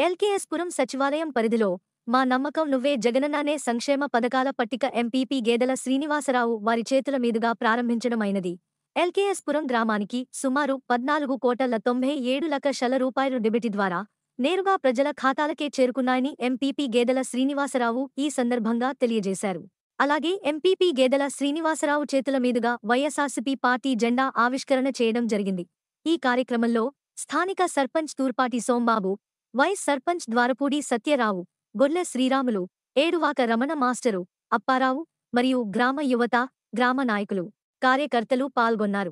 LKS పురం సచివాలయం పరిధిలో మా నమ్మకం నువ్వే జగనన్నానే సంక్షేమ పథకాల పట్టిక ఎంపీపీ గేదెల శ్రీనివాసరావు వారి చేతుల మీదుగా ప్రారంభించడమైనది ఎల్కేఎస్ పురం గ్రామానికి సుమారు పద్నాలుగు కోటల తొంభై ఏడు లక్షల రూపాయలు డెబిటి ద్వారా నేరుగా ప్రజల ఖాతాలకే చేరుకున్నాయని ఎంపీపీ గేదెల శ్రీనివాసరావు ఈ సందర్భంగా తెలియజేశారు అలాగే ఎంపీపీ గేదెల శ్రీనివాసరావు చేతుల మీదుగా వైఎస్ఆర్సీపీ పార్టీ జెండా ఆవిష్కరణ చేయడం జరిగింది ఈ కార్యక్రమంలో స్థానిక సర్పంచ్ తూర్పాటి సోంబాబు వైస్ సర్పంచ్ ద్వారపూడి సత్యరావు గొల్లె శ్రీరాములు ఏడువాక రమణ మాస్టరు అప్పారావు మరియు గ్రామ యువత గ్రామ నాయకులు కార్యకర్తలు పాల్గొన్నారు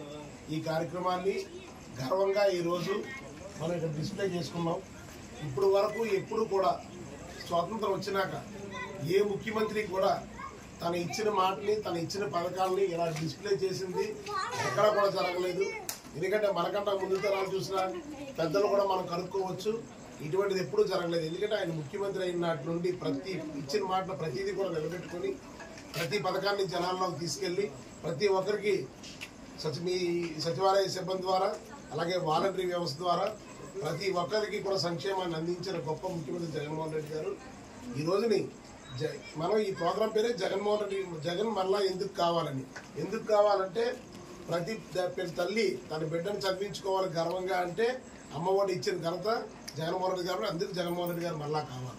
ఈ కార్యక్రమాన్ని గర్వంగా ఈరోజు మనం ఇక్కడ డిస్ప్లే చేసుకున్నాం ఇప్పుడు వరకు ఎప్పుడు కూడా స్వాతంత్రం వచ్చినాక ఏ ముఖ్యమంత్రి కూడా తన ఇచ్చిన మాటని తన ఇచ్చిన పథకాలని ఇలా డిస్ప్లే చేసింది ఎక్కడ కూడా జరగలేదు ఎందుకంటే మనకంటే ముందు తరాలు చూసిన పెద్దలు కూడా మనం కనుక్కోవచ్చు ఇటువంటిది ఎప్పుడూ జరగలేదు ఎందుకంటే ఆయన ముఖ్యమంత్రి అయిన నాటి నుండి ప్రతి ఇచ్చిన మాటను ప్రతిదీ కూడా నిలబెట్టుకొని ప్రతి పథకాన్ని జనాల్లోకి తీసుకెళ్లి ప్రతి ఒక్కరికి సచి మీ సచివాలయ సిబ్బంది ద్వారా అలాగే వాలంటరీ వ్యవస్థ ద్వారా ప్రతి ఒక్కరికి కూడా సంక్షేమాన్ని అందించిన గొప్ప ముఖ్యమంత్రి జగన్మోహన్ రెడ్డి గారు ఈ రోజుని జ- మనం ఈ ప్రోగ్రాం పేరే జగన్మోహన్ రెడ్డి జగన్ మరలా ఎందుకు కావాలని ఎందుకు కావాలంటే ప్రతి ద- పె- తల్లి తన బిడ్డను చదివించుకోవాలి గర్వంగా అంటే అమ్మఒడి ఇచ్చిన ఘనత జగన్మోహన్ రెడ్డి గారు అందుకు జగన్మోహన్ రెడ్డి గారు మరలా కావాలి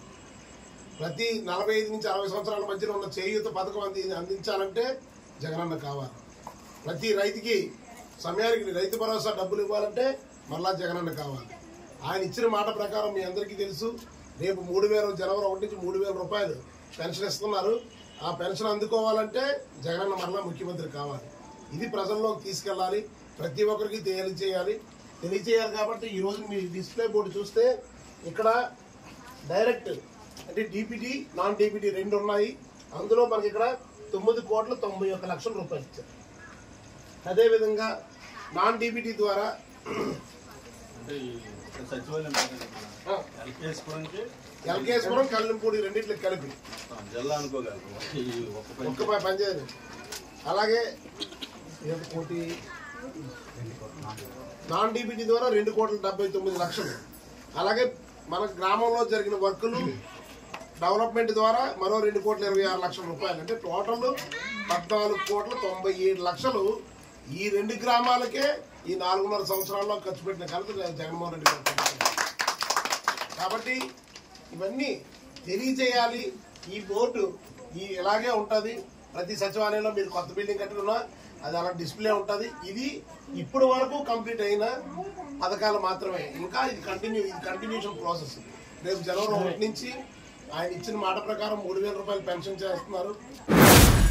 ప్రతి నలభై ఐదు నుంచి అరవై సంవత్సరాల మధ్యలో ఉన్న చేయూత పథకం అంది అందించాలంటే జగనన్న కావాలి ప్రతి రైతుకి సమయానికి రైతు భరోసా డబ్బులు ఇవ్వాలంటే మరలా జగనన్న కావాలి ఆయన ఇచ్చిన మాట ప్రకారం మీ అందరికీ తెలుసు రేపు మూడు వేల జనవరి ఒకటి నుంచి మూడు వేల రూపాయలు పెన్షన్ ఇస్తున్నారు ఆ పెన్షన్ అందుకోవాలంటే జగనన్న మరలా ముఖ్యమంత్రి కావాలి ఇది ప్రజల్లోకి తీసుకెళ్ళాలి ప్రతి ఒక్కరికి తెలియచేయాలి తెలియచేయాలి కాబట్టి ఈ రోజు మీ డిస్ప్లే బోర్డు చూస్తే ఇక్కడ డైరెక్ట్ అంటే డిపిటి నాన్ డిపిటి రెండు ఉన్నాయి అందులో మనకి ఇక్కడ తొమ్మిది కోట్ల తొంభై ఒక్క లక్షల రూపాయలు ఇచ్చారు అదేవిధంగా నాన్ డిపిటి ద్వారా అంటే ఈ సచివాలయం ఎల్కేఎస్ నుంచి ఎల్కేశ్వరం కల్లింపూడి రెండింటికి కలిపి జిల్లా అనుకోగలరు ఈ ఒక్క పని ఒక్క ప- పనిచేయదు అలాగే ఏడు కోటి నాన్ డిపిటి ద్వారా రెండు కోట్ల డెబ్బై తొమ్మిది లక్షలు అలాగే మన గ్రామంలో జరిగిన వర్కులు డెవలప్మెంట్ ద్వారా మరో రెండు కోట్ల ఇరవై ఆరు లక్షల రూపాయలు అంటే టోటల్ పద్నాలుగు కోట్ల తొంభై ఏడు లక్షలు ఈ రెండు గ్రామాలకే ఈ నాలుగున్నర సంవత్సరాల్లో ఖర్చు పెట్టిన ఘనత జగన్మోహన్ రెడ్డి గారు కాబట్టి ఇవన్నీ తెలియజేయాలి ఈ బోర్డు ఈ ఇలాగే ఉంటది ప్రతి సచివాలయంలో మీరు కొత్త బిల్డింగ్ కట్టుకున్నా అది అలా డిస్ప్లే ఉంటది ఇది ఇప్పుడు వరకు కంప్లీట్ అయిన పథకాలు మాత్రమే ఇంకా ఇది కంటిన్యూ ఇది కంటిన్యూషన్ ప్రాసెస్ రేపు జనవరి ఒకటి నుంచి ఆయన ఇచ్చిన మాట ప్రకారం మూడు వేల రూపాయలు పెన్షన్ చేస్తున్నారు